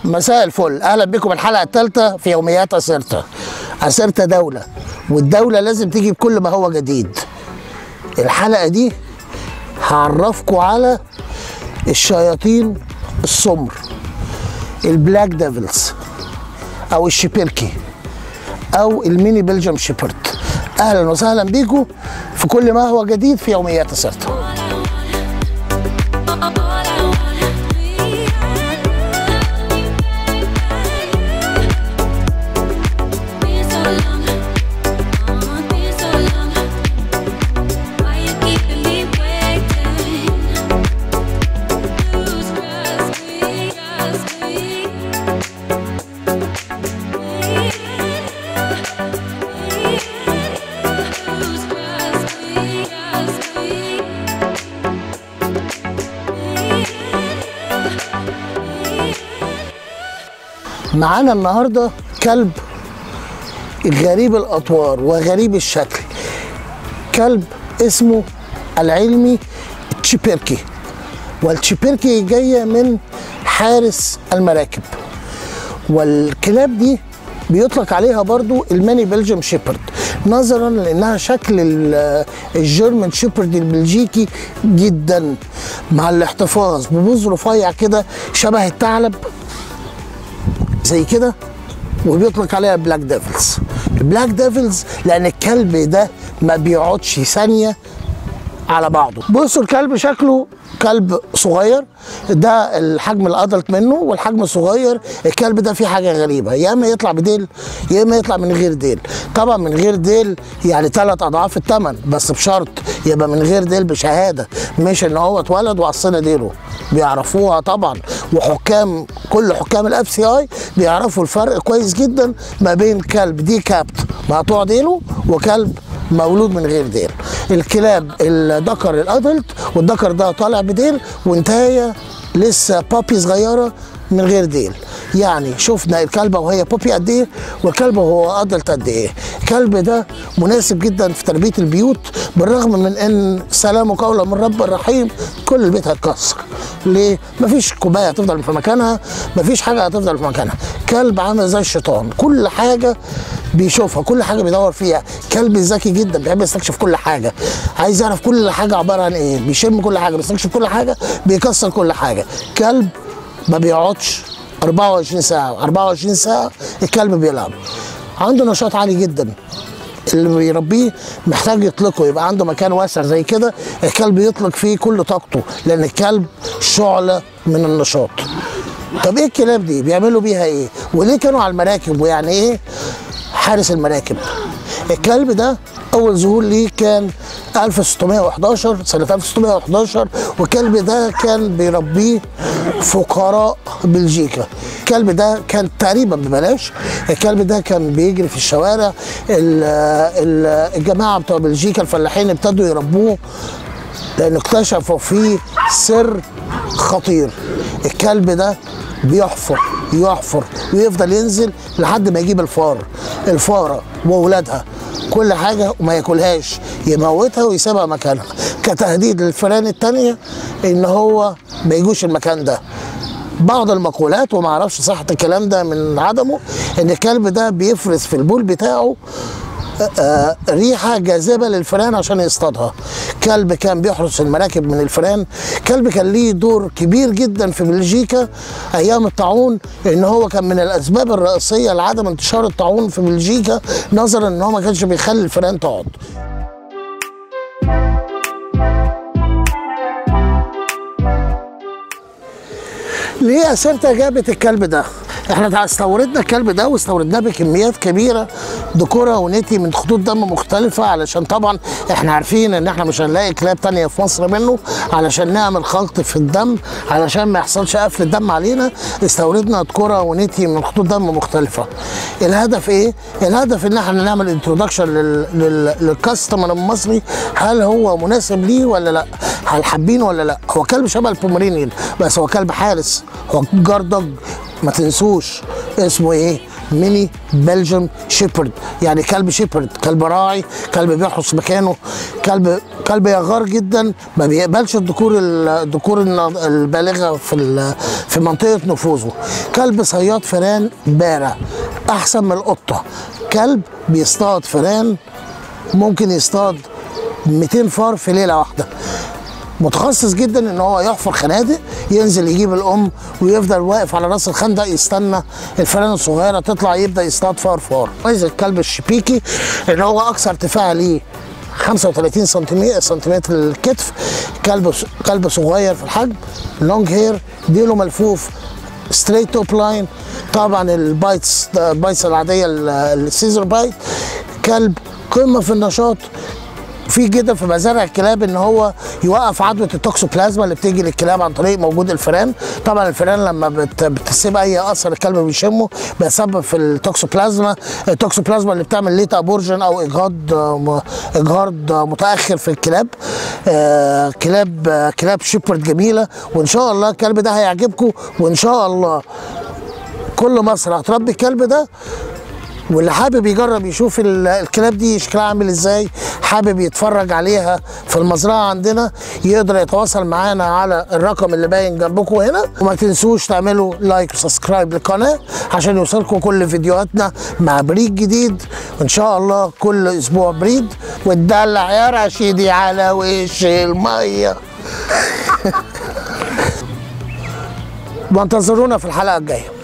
مساء الفل اهلا بكم الحلقه الثالثه في يوميات اسيرتا اسيرتا دوله والدوله لازم تيجي بكل ما هو جديد الحلقه دي هعرفكم على الشياطين السمر البلاك ديفلز او الشبيركي او الميني بلجيوم شيبرد اهلا وسهلا بيكم في كل ما هو جديد في يوميات اسيرتا معانا النهارده كلب غريب الاطوار وغريب الشكل كلب اسمه العلمي تشيبيركي والتشيبيركي جايه من حارس المراكب والكلاب دي بيطلق عليها برضو الماني بلجيوم شيبرد نظرا لانها شكل ال- الجيرمان شيبرد البلجيكي جدا مع الاحتفاظ ببوز رفيع كده شبه الثعلب زي كده وبيطلق عليها بلاك ديفلز البلاك ديفلز لان الكلب ده ما بيقعدش ثانيه على بعضه بصوا الكلب شكله كلب صغير ده الحجم الادلت منه والحجم الصغير الكلب ده فيه حاجه غريبه يا اما يطلع بديل يا اما يطلع من غير ديل طبعا من غير ديل يعني ثلاث اضعاف الثمن بس بشرط يبقى من غير ديل بشهاده مش ان هو اتولد وقصنا ديله بيعرفوها طبعا وحكام كل حكام الاف سي اي بيعرفوا الفرق كويس جدا ما بين كلب دي كابت مقطوع ديله وكلب مولود من غير ديل الكلاب الذكر الادلت والذكر ده طالع بديل وانتهايه لسه بابي صغيره من غير ديل يعني شفنا الكلبه وهي بوبي قد ايه والكلب وهو ادلت قد ايه الكلب ده مناسب جدا في تربيه البيوت بالرغم من ان سلام قولا من رب الرحيم كل البيت هيتكسر ليه مفيش كوبايه هتفضل في مكانها مفيش حاجه هتفضل في مكانها كلب عامل زي الشيطان كل حاجه بيشوفها كل حاجه بيدور فيها كلب ذكي جدا بيحب يستكشف كل حاجه عايز يعرف كل حاجه عباره عن ايه بيشم كل حاجه بيستكشف كل حاجه بيكسر كل حاجه كلب ما بيقعدش 24 ساعه 24 ساعه الكلب بيلعب عنده نشاط عالي جدا اللي بيربيه محتاج يطلقه يبقى عنده مكان واسع زي كده الكلب يطلق فيه كل طاقته لان الكلب شعله من النشاط طب ايه الكلاب دي بيعملوا بيها ايه وليه كانوا على المراكب ويعني ايه حارس المراكب الكلب ده اول ظهور ليه كان 1611 سنه 1611 والكلب ده كان بيربيه فقراء بلجيكا الكلب ده كان تقريبا ببلاش الكلب ده كان بيجري في الشوارع ال- ال- الجماعه بتوع بلجيكا الفلاحين ابتدوا يربوه لان اكتشفوا فيه سر خطير الكلب ده بيحفر يحفر ويفضل ينزل لحد ما يجيب الفار الفاره واولادها كل حاجه وما ياكلهاش يموتها ويسيبها مكانها كتهديد للفئران التانيه ان هو ما يجوش المكان ده بعض المقولات وما اعرفش صحه الكلام ده من عدمه ان الكلب ده بيفرز في البول بتاعه آه، ريحه جاذبه للفئران عشان يصطادها كلب كان بيحرس المراكب من الفئران كلب كان ليه دور كبير جدا في بلجيكا ايام الطاعون ان هو كان من الاسباب الرئيسيه لعدم انتشار الطاعون في بلجيكا نظرا ان هو ما كانش بيخلي الفئران تقعد ليه اسيرتا جابت الكلب ده؟ احنا استوردنا الكلب ده واستوردناه بكميات كبيره دكوره ونتي من خطوط دم مختلفه علشان طبعا احنا عارفين ان احنا مش هنلاقي كلاب تانية في مصر منه علشان نعمل خلط في الدم علشان ما يحصلش قفل الدم علينا استوردنا دكوره ونتي من خطوط دم مختلفه. الهدف ايه؟ الهدف ان احنا نعمل انترودكشن للكاستمر المصري هل هو مناسب ليه ولا لا؟ هل حابينه ولا لا؟ هو كلب شبه البومرينيان بس هو كلب حارس هو جاردج ما تنسوش اسمه ايه ميني بلجيوم شيبرد يعني كلب شيبرد كلب راعي كلب بيحرس مكانه كلب كلب يغار جدا ما بيقبلش الذكور الذكور البالغه في ال- في منطقه نفوذه كلب صياد فئران بارع احسن من القطه كلب بيصطاد فئران ممكن يصطاد 200 فار في ليله واحده متخصص جدا ان هو يحفر خنادق ينزل يجيب الام ويفضل واقف على راس الخندق يستنى الفئران الصغيره تطلع يبدا يصطاد فار فار عايز الكلب الشبيكي ان هو اقصى ارتفاع ليه 35 سنتيمتر سنتيمتر الكتف كلب كلب صغير في الحجم لونج هير ديله ملفوف ستريت توب لاين طبعا البايتس البايتس العاديه ال- السيزر بايت كلب قمه في النشاط في جدا في مزارع الكلاب ان هو يوقف عدوى التوكسوبلازما اللي بتيجي للكلاب عن طريق موجود الفئران طبعا الفئران لما بت- بتسيب اي اثر الكلب بيشمه بيسبب في التوكسوبلازما التوكسوبلازما اللي بتعمل ليت ابورجن او اجهاض آه، م- اجهاض آه، متاخر في الكلاب آه، كلاب آه، كلاب شيبرد جميله وان شاء الله الكلب ده هيعجبكم وان شاء الله كل مصر هتربي الكلب ده واللي حابب يجرب يشوف ال- الكلاب دي شكلها عامل ازاي حابب يتفرج عليها في المزرعه عندنا يقدر يتواصل معانا على الرقم اللي باين جنبكم هنا وما تنسوش تعملوا لايك وسبسكرايب للقناه عشان يوصلكم كل فيديوهاتنا مع بريد جديد وان شاء الله كل اسبوع بريد وتدلع يا رشيدي على وش الميه وانتظرونا في الحلقه الجايه